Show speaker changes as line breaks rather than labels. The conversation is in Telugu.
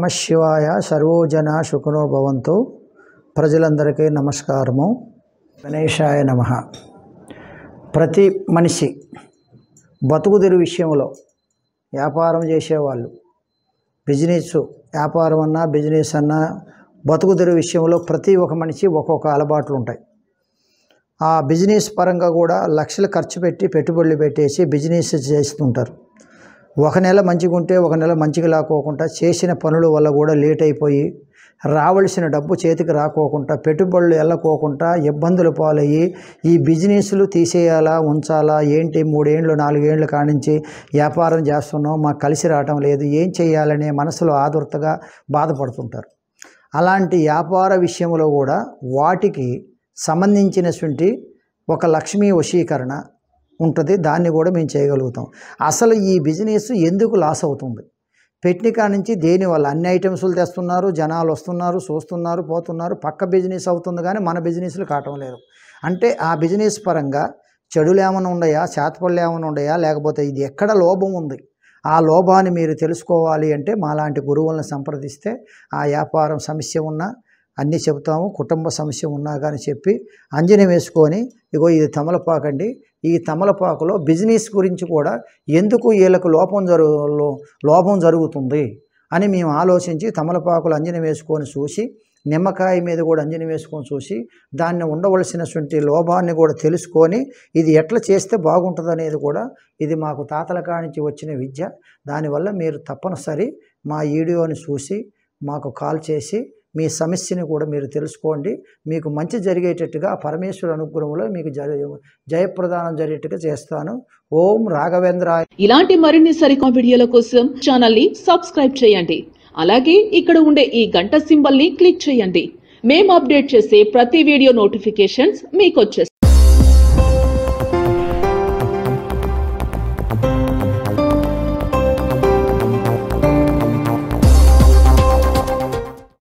నమ శివాయ సర్వోజన సుఖనో భవంతు ప్రజలందరికీ నమస్కారము గణేశాయ నమ ప్రతి మనిషి బతుకుదిరి విషయంలో వ్యాపారం చేసేవాళ్ళు బిజినెస్ వ్యాపారం అన్నా బిజినెస్ అన్నా బతుకుదిరి విషయంలో ప్రతి ఒక్క మనిషి ఒక్కొక్క అలవాట్లు ఉంటాయి ఆ బిజినెస్ పరంగా కూడా లక్షలు ఖర్చు పెట్టి పెట్టుబడులు పెట్టేసి బిజినెస్ చేస్తుంటారు ఒక నెల మంచిగా ఉంటే ఒక నెల మంచిగా లాకోకుండా చేసిన పనుల వల్ల కూడా లేట్ అయిపోయి రావలసిన డబ్బు చేతికి రాకోకుండా పెట్టుబడులు వెళ్ళకోకుండా ఇబ్బందులు పాలయ్యి ఈ బిజినెస్లు తీసేయాలా ఉంచాలా ఏంటి మూడేండ్లు నాలుగేండ్ల కానించి వ్యాపారం చేస్తున్నాం మాకు కలిసి రావటం లేదు ఏం చేయాలనే మనసులో ఆదుర్తగా బాధపడుతుంటారు అలాంటి వ్యాపార విషయంలో కూడా వాటికి సంబంధించినటువంటి ఒక లక్ష్మీ వశీకరణ ఉంటుంది దాన్ని కూడా మేము చేయగలుగుతాం అసలు ఈ బిజినెస్ ఎందుకు లాస్ అవుతుంది పెట్టిన నుంచి దేనివల్ల అన్ని ఐటమ్స్లు తెస్తున్నారు జనాలు వస్తున్నారు చూస్తున్నారు పోతున్నారు పక్క బిజినెస్ అవుతుంది కానీ మన బిజినెస్లు కావటం లేదు అంటే ఆ బిజినెస్ పరంగా చెడులు ఏమైనా ఉన్నాయా చేతపళ్ళు ఏమైనా ఉన్నాయా లేకపోతే ఇది ఎక్కడ లోభం ఉంది ఆ లోభాన్ని మీరు తెలుసుకోవాలి అంటే మాలాంటి గురువులను సంప్రదిస్తే ఆ వ్యాపారం సమస్య ఉన్నా అన్నీ చెబుతాము కుటుంబ సమస్య ఉన్నా కానీ చెప్పి అంజనం వేసుకొని ఇగో ఇది తమలపాకండి ఈ తమలపాకులో బిజినెస్ గురించి కూడా ఎందుకు వీళ్ళకు లోపం జరుగు లో- లోపం జరుగుతుంది అని మేము ఆలోచించి తమలపాకులు అంజనం వేసుకొని చూసి నిమ్మకాయ మీద కూడా అంజనం వేసుకొని చూసి దాన్ని ఉండవలసినటువంటి లోభాన్ని కూడా తెలుసుకొని ఇది ఎట్లా చేస్తే బాగుంటుంది అనేది కూడా ఇది మాకు తాతల కానించి వచ్చిన విద్య దానివల్ల మీరు తప్పనిసరి మా వీడియోని చూసి మాకు కాల్ చేసి మీ సమస్యని కూడా మీరు తెలుసుకోండి మీకు మంచి జరిగేటట్టుగా ఆ పరమేశ్వర అనుగ్రహంలో మీకు జయ జయప్రదానం జరిగేట్టుగా చేస్తాను ఓం రాఘవేంద్రాయ
ఇలాంటి మరిన్ని సరికొత్త వీడియోల కోసం ఛానల్ ని సబ్స్క్రైబ్ చేయండి అలాగే ఇక్కడ ఉండే ఈ గంట సింబల్ ని క్లిక్ చేయండి మేము అప్డేట్ చేసే ప్రతి వీడియో నోటిఫికేషన్స్ మీకు వచ్చేస్తాయి